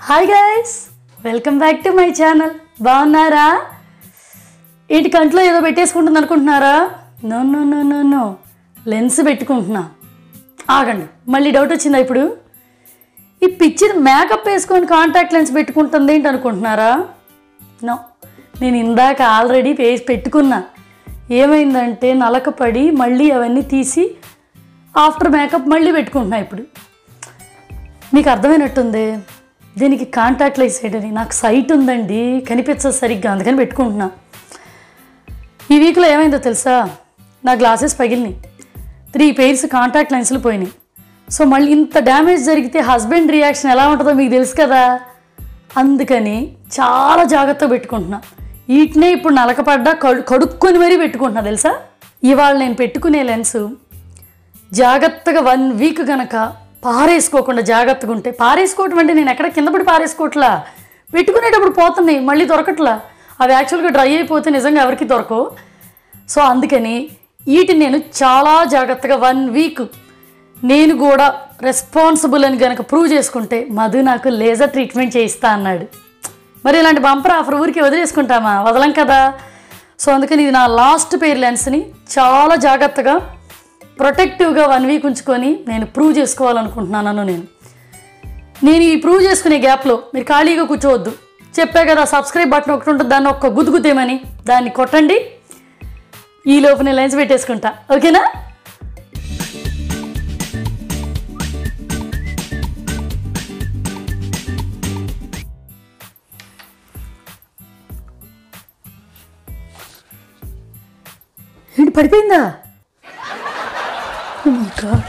Hi guys welcome back to my channel బాగున్నారా ఏంటి కంట్లో ఏదో పెట్టేసుకుంటుంది అనుకుంటున్నారా no no no no no lens పెట్టుకుంటున్నా ఆగండి మళ్ళీ డౌట్ వచ్చిందా ఇప్పుడు ఈ పిచ్చిది మేకప్ వేసుకొని కాంటాక్ట్ లెన్స్ పెట్టుకుంటుంది ఏంటి అనుకుంటున్నారా నో నేను ఇందాక ఆల్రెడీ వేసి పెట్టుకున్నా ఏమైందంటే నలకపడి మళ్ళీ అవన్నీ తీసి ఆఫ్టర్ మేకప్ మళ్ళీ పెట్టుకుంటున్నా ఇప్పుడు మీకు అర్థమైనట్టుంది దీనికి కాంటాక్ట్ లెన్స్ ఏంటని నాకు సైట్ ఉందండి కనిపించదు సరిగ్గా అందుకని పెట్టుకుంటున్నా ఈ వీక్లో ఏమైందో తెలుసా నా గ్లాసెస్ పగిలినాయి త్రీ పెయిర్స్ కాంటాక్ట్ లెన్స్లు పోయినాయి సో మళ్ళీ ఇంత డ్యామేజ్ జరిగితే హస్బెండ్ రియాక్షన్ ఎలా ఉంటుందో మీకు తెలుసు కదా అందుకని చాలా జాగ్రత్తగా పెట్టుకుంటున్నా వీటినే ఇప్పుడు నలకపడ్డా కడు కడుక్కొని మరీ పెట్టుకుంటున్నా తెలుసా ఇవాళ నేను పెట్టుకునే లెన్స్ జాగ్రత్తగా వన్ వీక్ గనక పారేసుకోకుండా జాగ్రత్తగా ఉంటే పారేసుకోవటం అంటే నేను ఎక్కడ కింద పడి పారేసుకోవట్లా పెట్టుకునేటప్పుడు పోతున్నాయి మళ్ళీ దొరకట్లా అవి యాక్చువల్గా డ్రై అయిపోతే నిజంగా ఎవరికి దొరకవు సో అందుకని వీటిని నేను చాలా జాగ్రత్తగా వన్ వీక్ నేను కూడా రెస్పాన్సిబుల్ అని గనక ప్రూవ్ చేసుకుంటే మధు నాకు లేజర్ ట్రీట్మెంట్ చేయిస్తా అన్నాడు మరి ఇలాంటి బంపర్ ఆఫర్ ఊరికి వదిలేసుకుంటామా వదలం కదా సో అందుకని ఇది నా లాస్ట్ పేర్ లెన్స్ని చాలా జాగ్రత్తగా ప్రొటెక్టివ్గా వన్ వీక్ ఉంచుకొని నేను ప్రూవ్ చేసుకోవాలనుకుంటున్నాను నేను నేను ఈ ప్రూవ్ చేసుకునే గ్యాప్లో మీరు ఖాళీగా కూర్చోవద్దు చెప్పా కదా సబ్స్క్రైబ్ బటన్ ఒకటి ఉంటుంది దాన్ని ఒక్క గుద్దుగుతేమని దాన్ని కొట్టండి ఈ లోపు నేను లెన్స్ పెట్టేసుకుంటా ఓకేనా ఏంటి పడిపోయిందా Oh my God.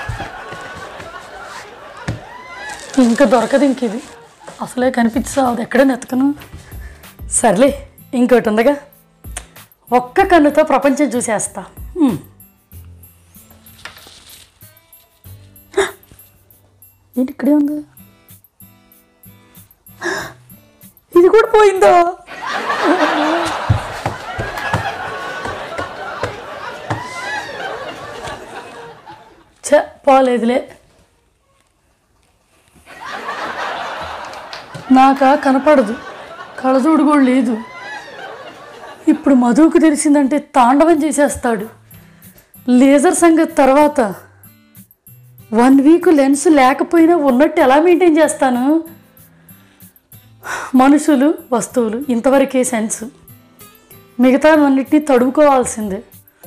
ఇంకా దొరకదు ఇంక ఇది అసలే కనిపించా అది ఎక్కడ నెతకను సర్లే ఇంకోటి ఉందగా ఒక్క కన్నుతో ప్రపంచం చూసేస్తా హ్మ్. ఏంటి ఇక్కడే ఉంది ఇది కూడా పోయిందా ఛ పోలేదులే నాకా కనపడదు కళ్ళజోడు కూడా లేదు ఇప్పుడు మధువుకు తెలిసిందంటే తాండవం చేసేస్తాడు లేజర్ సంగతి తర్వాత వన్ వీక్ లెన్స్ లేకపోయినా ఉన్నట్టు ఎలా మెయింటైన్ చేస్తాను మనుషులు వస్తువులు ఇంతవరకే సెన్స్ మిగతా అన్నిటినీ తడువుకోవాల్సిందే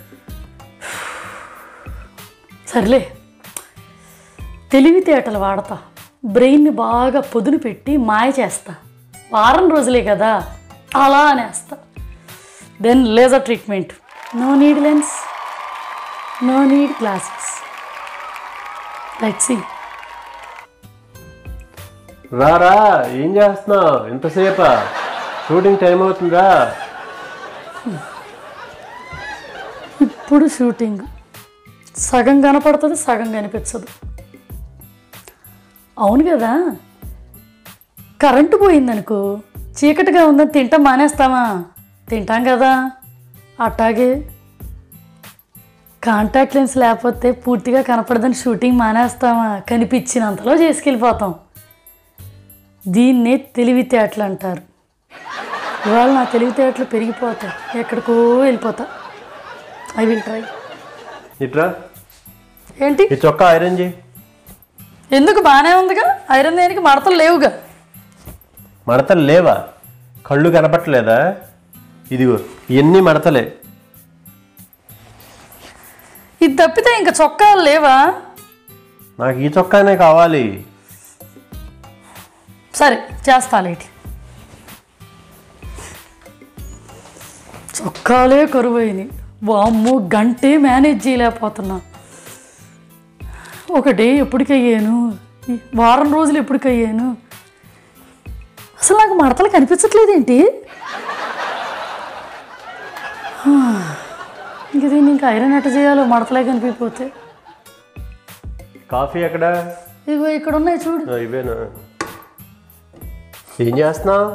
సర్లే తెలివితేటలు వాడతా బ్రెయిన్ని బాగా పొదును పెట్టి మాయ చేస్తా వారం రోజులే కదా అలా అనేస్తా then laser treatment no need lens no need glasses light సి రారా ఏం చేస్తున్నావు ఎంతసేపా షూటింగ్ టైం అవుతుందా ఇప్పుడు షూటింగ్ సగం కనపడుతుంది సగం కనిపించదు అవును కదా కరెంటు పోయిందనుకో చీకటిగా ఉందని తింటాం మానేస్తామా తింటాం కదా అట్టాగే కాంటాక్ట్ లెన్స్ లేకపోతే పూర్తిగా కనపడదని షూటింగ్ మానేస్తామా కనిపించినంతలో చేసుకెళ్ళిపోతాం దీన్నే తెలివితేటలు అంటారు ఇవాళ నా తెలివితేటలు పెరిగిపోతాయి ఎక్కడికో వెళ్ళిపోతా ఐ విల్ ట్రై ఇట్రా ఏంటి ఈ చొక్కా ఐరన్ చేయి ఎందుకు బాగానే ఉందిగా ఐరన్ దేనికి మడతలు లేవుగా మడతలు లేవా కళ్ళు కనపట్లేదా ఇదిగో ఇవన్నీ మడతలే ఇది తప్పితే ఇంకా చొక్కాలు లేవా నాకు ఈ చొక్కానే కావాలి సరే చేస్తా లేటి చొక్కాలే కరువైనాయి వామ్ము గంటే మేనేజ్ చేయలేకపోతున్నా ఒక డే ఎప్పటికయ్యాను ఈ వారం రోజులు ఎప్పటికయ్యాను అసలు నాకు మడతలు కనిపించట్లేదేంటి హా. ఇంక దీన్ని ఇంకా ఐరన్ ఎట్ట చేయాలో మడతలే కనిపించిపోతే కాఫీ ఎక్కడ ఇగో ఇక్కడ ఉన్నాయి చూడు ఆ, ఇవేనా ఏం చేస్తున్నావు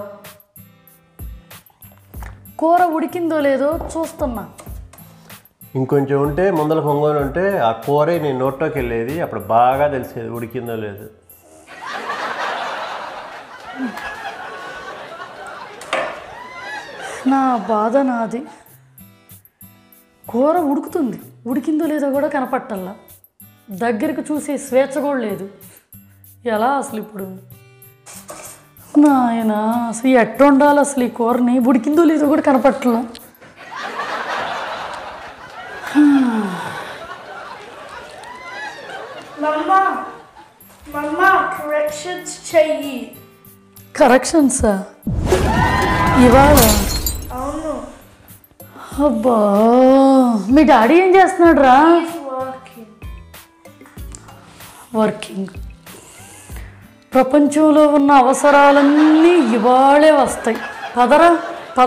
కూర ఉడికిందో లేదో చూస్తున్నా ఇంకొంచెం ఉంటే ముందల పొంగని ఉంటే ఆ కూరే నీ నోట్లోకి వెళ్ళేది అప్పుడు బాగా తెలిసేది ఉడికిందో లేదు నా బాధ నాది కూర ఉడుకుతుంది ఉడికిందో లేదో కూడా కనపట్టల్లా దగ్గరికి చూసే స్వేచ్ఛ కూడా లేదు ఎలా అసలు ఇప్పుడు నాయన అసలు ఎట్ట ఉండాలి అసలు ఈ కూరని ఉడికిందో లేదో కూడా కనపట్టలా మమ్మా మమ్మా కరెక్షన్స్ చెయ్యి కరెక్షన్సా ఇవాళ అవును అబ్బా మీ డాడీ ఏం చేస్తున్నాడు రా వర్కింగ్ వర్కింగ్ ప్రపంచంలో ఉన్న అవసరాలన్నీ ఇవాళే వస్తాయి పదరా పద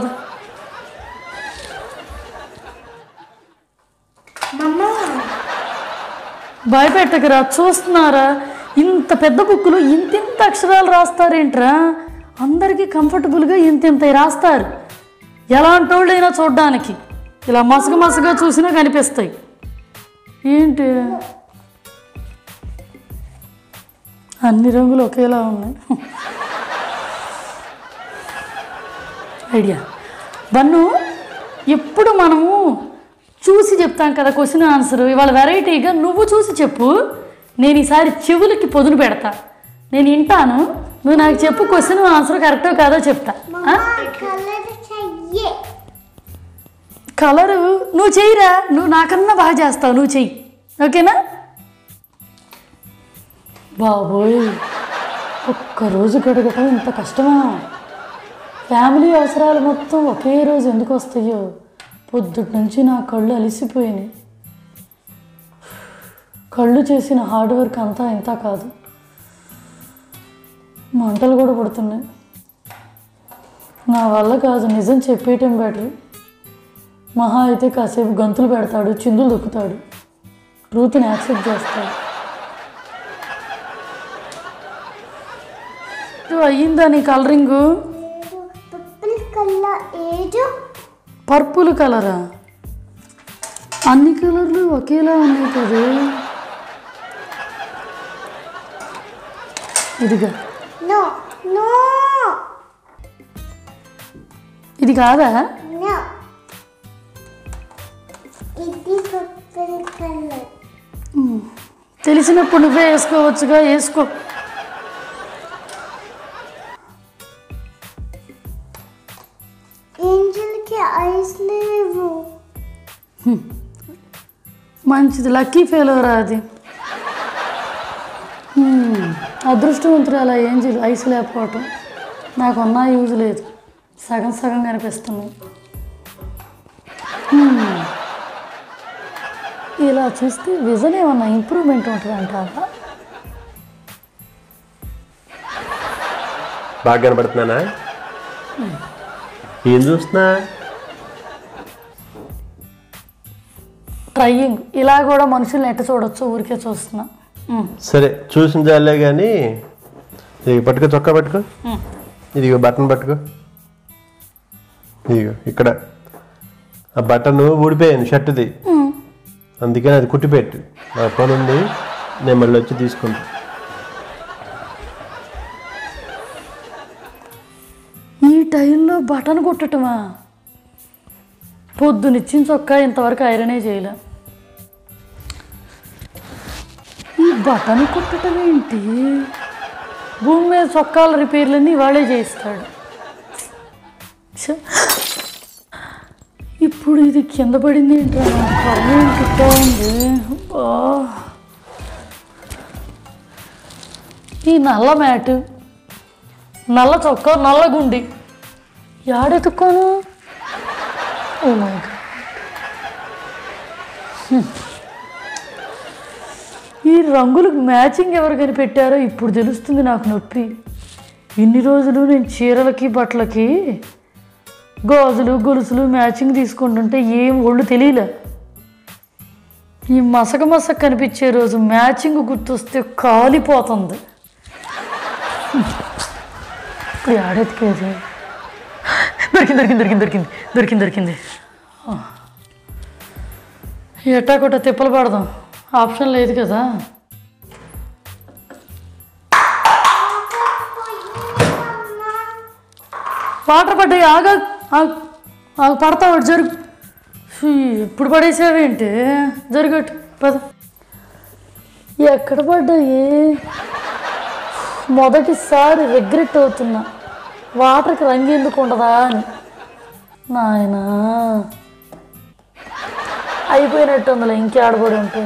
మమ్మా భయపెట్టకరా చూస్తున్నారా ఇంత పెద్ద బుక్కులు ఇంతింత అక్షరాలు రాస్తారేంట్రా అందరికీ కంఫర్టబుల్గా ఇంతింత రాస్తారు ఎలాంటి వాళ్ళైనా చూడడానికి ఇలా మసగ మసగా చూసినా కనిపిస్తాయి ఏంటి అన్ని రంగులు ఒకేలా ఉన్నాయి ఐడియా బన్ను ఎప్పుడు మనము చూసి చెప్తాం కదా క్వశ్చన్ ఆన్సర్ ఇవాళ వెరైటీగా నువ్వు చూసి చెప్పు నేను ఈసారి చెవులకి పొదును పెడతా నేను వింటాను నువ్వు నాకు చెప్పు క్వశ్చన్ ఆన్సర్ కరెక్టో కాదో చెప్తా కలర్ చెయ్యి కలరు నువ్వు చెయ్యిరా నువ్వు నాకన్నా బాగా చేస్తావు నువ్వు చెయ్యి ఓకేనా బాబోయ్ ఒక్కరోజు గడగటం ఇంత కష్టమా ఫ్యామిలీ అవసరాలు మొత్తం ఒకే రోజు ఎందుకు వస్తాయో పొద్దుటి నుంచి నా కళ్ళు అలిసిపోయినాయి కళ్ళు చేసిన హార్డ్ వర్క్ అంతా ఇంత కాదు మంటలు కూడా పడుతున్నాయి నా వల్ల కాదు నిజం చెప్పేయటం బెటర్ మహా అయితే కాసేపు గంతులు పెడతాడు చిందులు దొక్కుతాడు ట్రూత్ని యాక్సెప్ట్ చేస్తాడు ఇది అయ్యిందా నీ కలరింగు పర్పుల్ కలర్ ఏడు పర్పుల్ కలరా అన్ని కలర్లు ఒకేలా ఉన్నాయి కదా ఇదిగా నో నో ఇది కాదా నో ఇది పర్పుల్ కలర్ తెలిసినప్పుడు నువ్వే వేసుకోవచ్చుగా వేసుకో ఏంజల్కి ఐస్ లేవు మంచిది లక్కీ ఫెయిల్యూర్ అది హ్మ్, అదృష్టవంతురాలు ఏం చేయదు ఐస్ లేకపోవటం నాకున్నా యూజ్ లేదు సగం సగం కనిపిస్తున్నాయి హ్మ్. ఇలా చూస్తే విజన్ ఏమన్నా ఇంప్రూవ్మెంట్ ఉంటుంది అంటారా బాగా కనపడుతున్నానా ఏం చూస్తున్నా ట్రయింగ్ ఇలా కూడా మనుషుల్ని ఎట్ట చూడొచ్చు ఊరికే చూస్తున్నా హ్మ్. సరే చూసిన చాలే కానీ ఇది పట్టుకో చొక్కా పట్టుకో ఇదిగో బటన్ పట్టుకో ఇదిగో ఇక్కడ ఆ బటన్ ఊడిపోయింది షర్టుది అందుకని అది కుట్టిపెట్టు నా పని ఉంది నేను మళ్ళీ వచ్చి తీసుకుంటా ఈ టైంలో బటన్ కుట్టటమా పొద్దునిచ్చిన చొక్కా ఇంతవరకు ఐరనే చేయలే ఈ బటన్ కుట్టడం ఏంటి భూమి మీద చొక్కాల రిపేర్లన్నీ వాడే చేయిస్తాడు ఛ! ఇప్పుడు ఇది కింద పడింది ఏంట్రా కర్మ ఏంటి ఇట్టా ఉంది అబ్బా. ఈ నల్ల మ్యాటు నల్ల చొక్కా నల్ల గుండి యాడెత్తుకోను ఓ మై గాడ్ ఈ రంగులకు మ్యాచింగ్ ఎవరు కనిపెట్టారో ఇప్పుడు తెలుస్తుంది నాకు నొప్పి ఇన్ని రోజులు నేను చీరలకి బట్టలకి గాజులు గొలుసులు మ్యాచింగ్ తీసుకుంటుంటే ఏం ఒళ్ళు తెలియలే ఈ మసక మసక కనిపించే రోజు మ్యాచింగ్ గుర్తొస్తే కాలిపోతుంది ఇప్పుడు ఆడెత్తికేది దొరికింది దొరికింది దొరికింది దొరికింది దొరికింది దొరికింది ఎట్టా కొట్ట తిప్పలు పడదాం ఆప్షన్ లేదు కదా వాటర్ పడ్డాయి ఆగా ఆగ్. ఆ, పడతావు జరుగు ఫీ, ఇప్పుడు పడేసావేంటి జరుగట్టు పద ఎక్కడ పడ్డాయి మొదటిసారి రిగ్రెట్ అవుతున్నా వాటర్కి రంగు ఎందుకు ఉండదా అని నాయనా అయిపోయినట్టు ఉందిలే ఇంకే ఆడబడి ఉంటే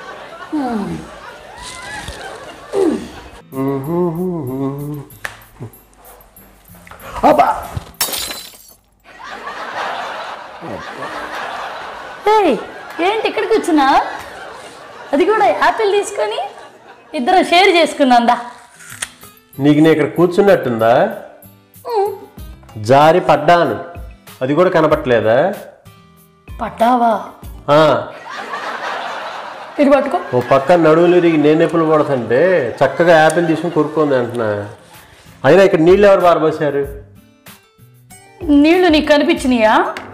అబ్బా ఏయ్ ఏంటి ఇక్కడికి వచ్చినా అది కూడా యాపిల్ తీసుకొని ఇద్దరం షేర్ చేసుకున్నాందా నీకు నేను ఇక్కడ కూర్చున్నట్టుందా జారి పడ్డాను అది కూడా కనపట్లేదా పట్టావా ఆ, ఇటు పట్టుకో ఓ పక్క నడువులు ఇరిగి నేను ఎప్పుడు పడుతుంటే చక్కగా యాపిల్ తీసుకుని కొరుక్కుంది అంటున్నా అయినా ఇక్కడ నీళ్ళు ఎవరు పారబోసారు నీళ్లు నీకు కనిపించినాయా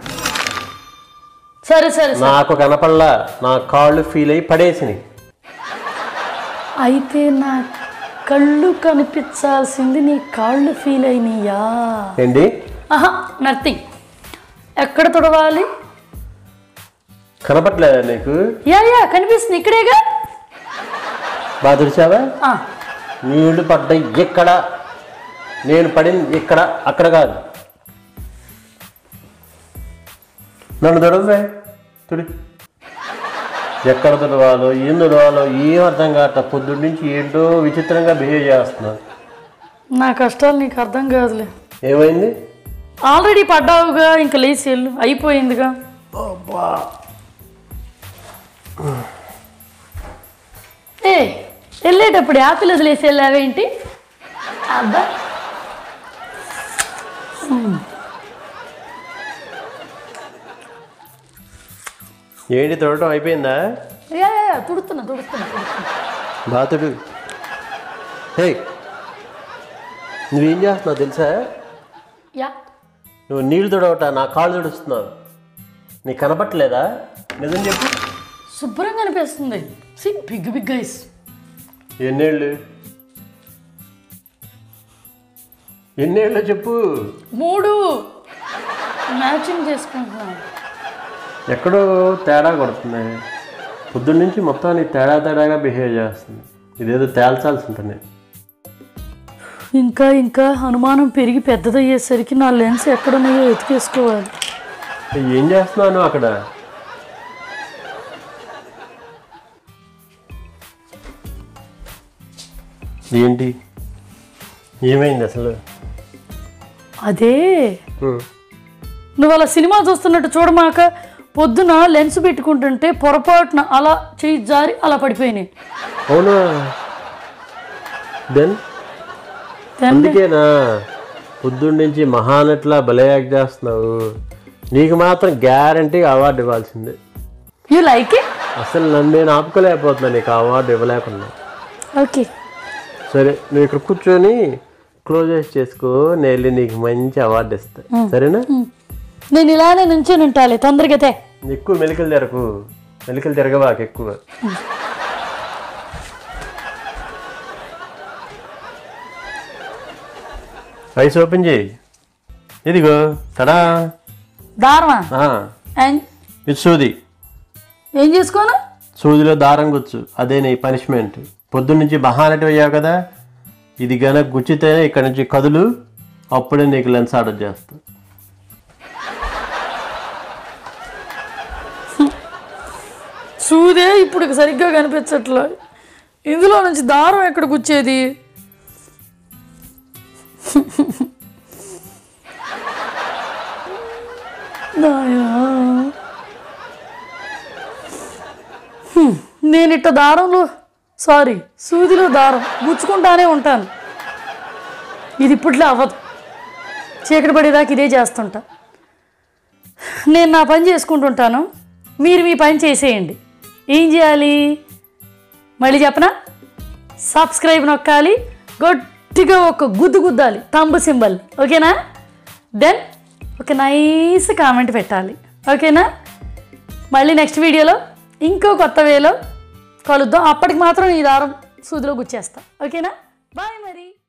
సరే సరే సరే నాకు కనపడలా నా కాళ్ళు ఫీల్ అయ్యి పడేసినాయి అయితే నా కళ్ళు కనిపించాల్సింది నీ కాళ్ళు ఫీల్ అయినాయా ఏంటి ఆహా నథింగ్ ఎక్కడ తుడవాలి కనపట్లేదా నీకు యా యా కనిపిస్తుంది ఇక్కడేగా బాగా తుడిచావా ఆ, నీళ్లు పడ్డాయి ఇక్కడ నేను పడింది ఇక్కడ అక్కడ కాదు నన్ను తొడవే తుడి ఎక్కడ తొడవాలో ఏం తొడవాలో ఏం అర్థం కావట్ల పొద్దున్న నుంచి ఏంటో విచిత్రంగా బిహేవ్ చేస్తున్నాను నా కష్టాలు నీకు అర్థం కాదులే ఏమైంది ఆల్రెడీ పడ్డావుగా ఇంకా లేచి వెళ్ళు అయిపోయిందిగా ఏ వెళ్ళేటప్పుడు యాపిల్ వదిలేసి వెళ్ళావేంటి అబ్బా ఏంటి తొడటం అయిపోయిందా యా యా, యా, తుడుతున్నా తుడుతున్నా తుడుతున్నా బాతుడు హే నువ్వేం చేస్తున్నావు తెలుసా యా నువ్వు నీళ్ళు తొడవట నా కాళ్ళు తుడుస్తున్నావు నీకు కనపట్లేదా నిజం చెప్పు శుభ్రంగా అనిపిస్తుంది సి బిగ్ బిగ్ గైస్ ఎన్నేళ్ళు ఎన్నేళ్ళు చెప్పు మూడు మ్యాచింగ్ చేసుకుంటున్నాను ఎక్కడో తేడా కొడుతుంది పొద్దున్న నుంచి మొత్తం నీ తేడా తేడాగా బిహేవ్ చేస్తుంది ఇదేదో తేల్చాల్సి ఉంటుంది ఇంకా ఇంకా అనుమానం పెరిగి పెద్దదయ్యేసరికి నా లెన్స్ ఎక్కడున్నాయో ఎతికేసుకోవాలి ఏం చేస్తున్నాను అక్కడ ఏంటి ఏమైంది అసలు అదే నువ్వు అలా సినిమా చూస్తున్నట్టు చూడమాక పొద్దున లెన్స్ పెట్టుకుంటుంటే పొరపాటున అలా చెయ్యి జారి అలా పడిపోయినాయి అవునా దెన్ Then అందుకేనా పొద్దున్న నుంచి మహానట్లా భలే యాక్ట్ చేస్తున్నావు నీకు మాత్రం గ్యారంటీ అవార్డు ఇవ్వాల్సిందే యూ లైక్ ఇట్ అసలు నన్ను నేను ఆపుకోలేకపోతున్నా నీకు ఆ అవార్డు ఇవ్వలేకుండా ఓకే సరే నువ్వు ఇక్కడ కూర్చొని క్లోజ్ చేసి చేసుకో నేను వెళ్ళి నీకు మంచి అవార్డు ఇస్తా సరేనా నేను ఇలానే నుంచొని ఉంటాలి తొందరగా తే ఎక్కువ మెలికలు తిరకు మెలికలు తిరగవాక ఎక్కువ ఐస్ ఓపెన్ చేయి ఇదిగో తడా దారమా ఆ, అండ్ ఇది సూది ఏం చేసుకోను సూదిలో దారం గుచ్చు అదే నీ పనిష్మెంట్ పొద్దున్న నుంచి మహానటి అయ్యావు కదా ఇది గనక గుచ్చితేనే ఇక్కడ నుంచి కదులు అప్పుడే నీకు లెన్స్ ఆర్డర్ చేస్తా సూదే ఇప్పుడు సరిగ్గా కనిపించట్లే ఇందులో నుంచి దారం ఎక్కడ గుచ్చేది నాయనా. హ్మ్, నేను ఇట్ట దారంలో సారీ సూదిలో దారం గుచ్చుకుంటానే ఉంటాను ఇది ఇప్పట్లో అవ్వదు చీకటి పడేదాకా ఇదే చేస్తుంటా నేను నా పని చేసుకుంటుంటాను మీరు మీ పని చేసేయండి ఏం చేయాలి మళ్ళీ చెప్పనా సబ్స్క్రైబ్ నొక్కాలి గట్టిగా ఒక గుద్దు గుద్దాలి తంబు సింబల్ ఓకేనా దెన్ ఒక నైస్ కామెంట్ పెట్టాలి ఓకేనా మళ్ళీ నెక్స్ట్ వీడియోలో ఇంకో కొత్త వేలో కలుద్దాం అప్పటికి మాత్రం ఈ దారం సూదిలో గుచ్చేస్తా ఓకేనా బాయ్ మరి